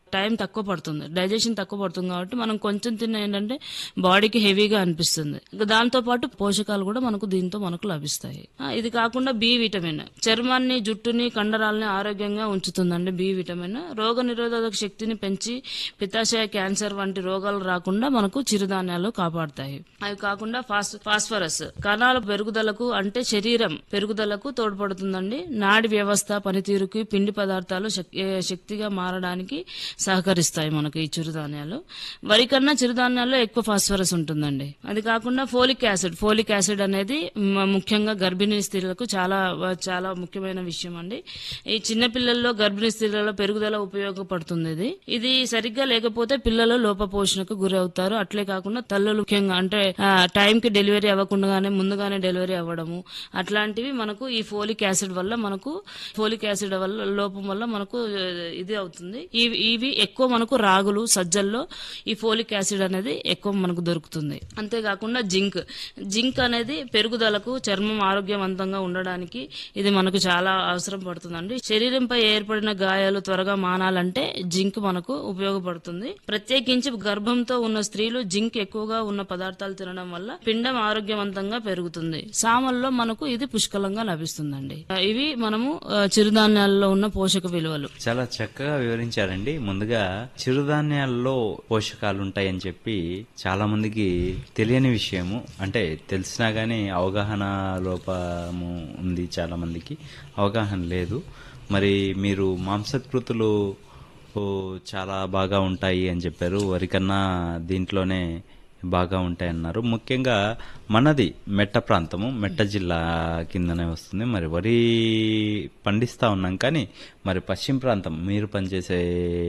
time తక్కువ పడుతుంది digestion తక్కువ పడుతుంది కాబట్టి మనం కొంచెం తిన్న ఏంటంటే బాడీకి హెవీగా అనిపిస్తుంది ఇంకా దాంతో పాటు పోషకాలు కూడా మనకు దీంతో మనకు లభిస్తాయి ఆ, ఇది కాకుండా బి విటమిన్ చర్మాన్ని జుట్టుని కండరాలని ఆరోగ్యంగా ఉంచుతుందండి బి విటమిన్ రోగ నిరోధక శక్తిని పెంచి పిత్తాశయ క్యాన్సర్ వంటి రోగాలు రాకుండా మనకు చిరుధాన్యాలు కాపాడుతాయి అవి కాకుండా ఫాస్ ఫాస్ఫరస్ కణాల పెరుగుదలకు అంటే శరీరం పెరుగుదలకు తోడ్పడుతుందండి నాడి వ్యవస్థ పనితీరుకి పిండి పదార్థాలు శక్- ఏ, శక్తిగా మారడానికి సహకరిస్తాయి మనకు ఈ చిరుధాన్యాలు వరి కన్నా చిరుధాన్యాల్లో ఎక్కువ ఫాస్ఫరస్ ఉంటుందండి అది కాకుండా ఫోలిక్ యాసిడ్ ఫోలిక్ యాసిడ్ అనేది మ- ముఖ్యంగా గర్భిణీ స్త్రీలకు చాలా చాలా ముఖ్యమైన విషయం అండి ఈ చిన్న పిల్లల్లో గర్భిణీ స్త్రీలలో పెరుగుదల ఉపయోగపడుతుంది ఇది ఇది సరిగ్గా లేకపోతే పిల్లలు లోపపోషణకు గురవుతారు అట్లే కాకుండా తల్లులు ముఖ్యంగా అంటే ఆ, టైంకి డెలివరీ అవ్వకుండానే ముందుగానే డెలివరీ అవ్వడము అట్లాంటివి మనకు ఈ ఫోలిక్ యాసిడ్ వల్ల మనకు ఫోలిక్ యాసిడ్ వల్ల లోపం వల్ల మనకు ఆ, ఇది అవుతుంది ఇవి ఇవి ఎక్కువ మనకు రాగులు సజ్జల్లో ఈ ఫోలిక్ యాసిడ్ అనేది ఎక్కువ మనకు దొరుకుతుంది అంతేకాకుండా జింక్ జింక్ అనేది పెరుగుదలకు చర్మం ఆరోగ్యవంతంగా ఉండడానికి ఇది మనకు చాలా అవసరం పడుతుందండి శరీరంపై ఏర్పడిన గాయాలు త్వరగా మానాలంటే జింక్ మనకు ఉపయోగపడుతుంది ప్రత్యేకించి గర్భంతో ఉన్న స్త్రీలు జింక్ ఎక్కువగా ఉన్న పదార్థాలు తినడం వల్ల పిండం ఆరోగ్యవంతంగా పెరుగుతుంది సామల్లో మనకు ఇది పుష్కలంగా లభిస్తుందండి ఇవి మనము ఆ, చిరుధాన్యాల్లో ఉన్న పోషక విలువలు చాలా చక్కగా వివరించారండి ముందుగా చిరుధాన్యాల్లో పోషకాలు ఉంటాయని చెప్పి చాలా మందికి తెలియని విషయము అంటే తెలిసినా గానీ అవగాహన లోపము ఉంది చాలా మందికి అవగాహన లేదు మరి మీరు మాంసకృతులు ఓ, చాలా బాగా ఉంటాయి అని చెప్పారు వరికన్నా దీంట్లోనే బాగా ఉంటాయన్నారు ముఖ్యంగా మనది మెట్ట ప్రాంతము మెట్ట జిల్లా కిందనే వస్తుంది మరి వరి పండిస్తా ఉన్నాం కానీ మరి పశ్చిమ ప్రాంతం మీరు పనిచేసే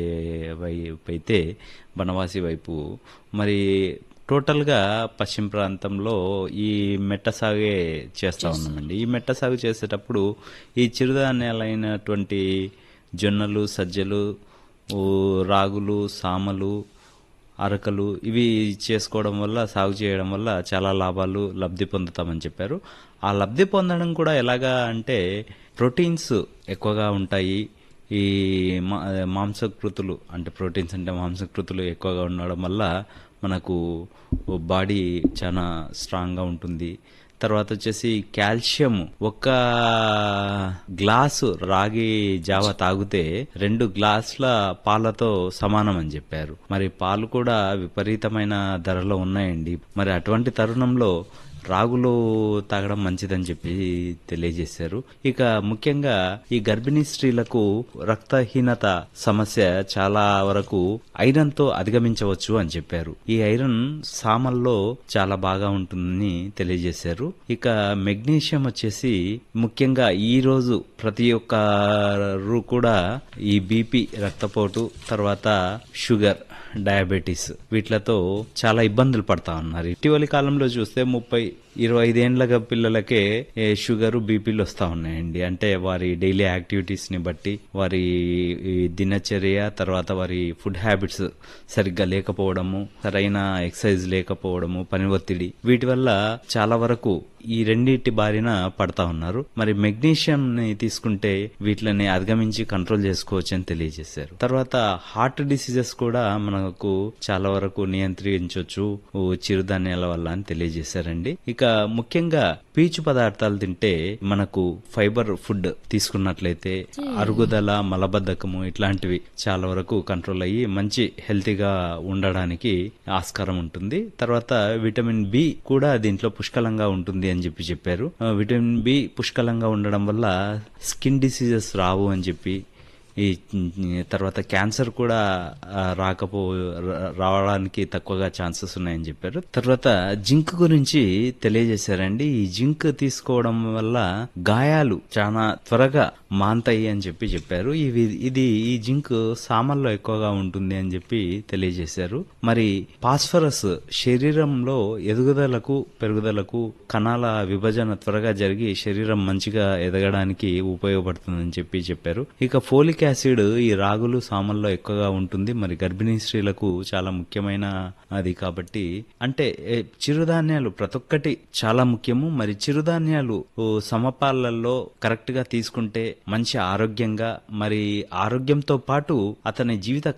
వైపు అయితే బనవాసి వైపు మరి టోటల్గా పశ్చిమ ప్రాంతంలో ఈ మెట్ట సాగే చేస్తూ ఉన్నామండి ఈ మెట్ట సాగు చేసేటప్పుడు ఈ చిరుధాన్యాలైనటువంటి జొన్నలు సజ్జలు ఓ, రాగులు సామలు అరకలు ఇవి చేసుకోవడం వల్ల సాగు చేయడం వల్ల చాలా లాభాలు లబ్ధి పొందుతామని చెప్పారు ఆ లబ్ధి పొందడం కూడా ఎలాగా అంటే ప్రోటీన్స్ ఎక్కువగా ఉంటాయి ఈ మా- మాంసకృతులు అంటే ప్రోటీన్స్ అంటే మాంసకృతులు ఎక్కువగా ఉండడం వల్ల మనకు బాడీ చాలా స్ట్రాంగ్గా ఉంటుంది తర్వాత వచ్చేసి కాల్షియం ఒక్క గ్లాసు రాగి జావ తాగితే రెండు గ్లాసుల పాలతో సమానం అని చెప్పారు మరి పాలు కూడా విపరీతమైన ధరలో ఉన్నాయండి మరి అటువంటి తరుణంలో రాగులు తాగడం మంచిదని చెప్పి తెలియజేశారు ఇక ముఖ్యంగా ఈ గర్భిణీ స్త్రీలకు రక్తహీనత సమస్య చాలా వరకు ఐరన్ తో అధిగమించవచ్చు అని చెప్పారు ఈ ఐరన్ సామల్లో చాలా బాగా ఉంటుందని తెలియజేశారు ఇక మెగ్నీషియం వచ్చేసి ముఖ్యంగా ఈ రోజు ప్రతి ఒక్కరు కూడా ఈ బీపీ రక్తపోటు తర్వాత షుగర్ డయాబెటీస్ వీటిలతో చాలా ఇబ్బందులు పడతా ఉన్నారు ఇటీవలి కాలంలో చూస్తే ముప్పై ఇరవై ఐదేండ్ల పిల్లలకే ఏ, షుగర్ బీపీలు వస్తా ఉన్నాయండి అంటే వారి డైలీ యాక్టివిటీస్ ని బట్టి వారి ఈ దినచర్య తర్వాత వారి ఫుడ్ హ్యాబిట్స్ సరిగ్గా లేకపోవడము సరైన ఎక్సర్సైజ్ లేకపోవడము పని ఒత్తిడి వీటి వల్ల చాలా వరకు ఈ రెండింటి బారిన పడతా ఉన్నారు మరి మెగ్నీషియం ని తీసుకుంటే వీటిని అధిగమించి కంట్రోల్ చేసుకోవచ్చు అని తెలియజేశారు తర్వాత హార్ట్ డిసీజెస్ కూడా మనకు చాలా వరకు నియంత్రించవచ్చు ఓ చిరుధాన్యాల వల్ల అని తెలియజేశారండి ఇక ముఖ్యంగా పీచు పదార్థాలు తింటే మనకు ఫైబర్ ఫుడ్ తీసుకున్నట్లయితే అరుగుదల మలబద్ధకము ఇట్లాంటివి చాలా వరకు కంట్రోల్ అయ్యి మంచి హెల్తీగా ఉండడానికి ఆస్కారం ఉంటుంది తర్వాత విటమిన్ బి కూడా దీంట్లో పుష్కలంగా ఉంటుంది అని చెప్పి చెప్పారు ఆ, విటమిన్ బి పుష్కలంగా ఉండడం వల్ల స్కిన్ డిసీజెస్ రావు అని చెప్పి ఈ తర్వాత క్యాన్సర్ కూడా ఆ, రాకపో రా- రావడానికి తక్కువగా ఛాన్సెస్ ఉన్నాయని చెప్పారు తర్వాత జింక్ గురించి తెలియజేశారండి ఈ జింక్ తీసుకోవడం వల్ల గాయాలు చాలా త్వరగా మాంతాయి అని చెప్పి చెప్పారు ఇవి ఇది ఈ జింక్ సామల్లో ఎక్కువగా ఉంటుంది అని చెప్పి తెలియజేశారు మరి ఫాస్ఫరస్ శరీరంలో ఎదుగుదలకు పెరుగుదలకు కణాల విభజన త్వరగా జరిగి శరీరం మంచిగా ఎదగడానికి ఉపయోగపడుతుందని చెప్పి చెప్పారు ఇక ఫోలిక్ యాసిడ్ ఈ రాగులు సామల్లో ఎక్కువగా ఉంటుంది మరి గర్భిణీ స్త్రీలకు చాలా ముఖ్యమైన అది కాబట్టి అంటే ఏ, చిరుధాన్యాలు ప్రతి ఒక్కటి చాలా ముఖ్యము మరి చిరుధాన్యాలు ఓ, సమపాలల్లో కరెక్ట్ గా తీసుకుంటే మంచి ఆరోగ్యంగా మరి ఆరోగ్యంతో పాటు అతని జీవిత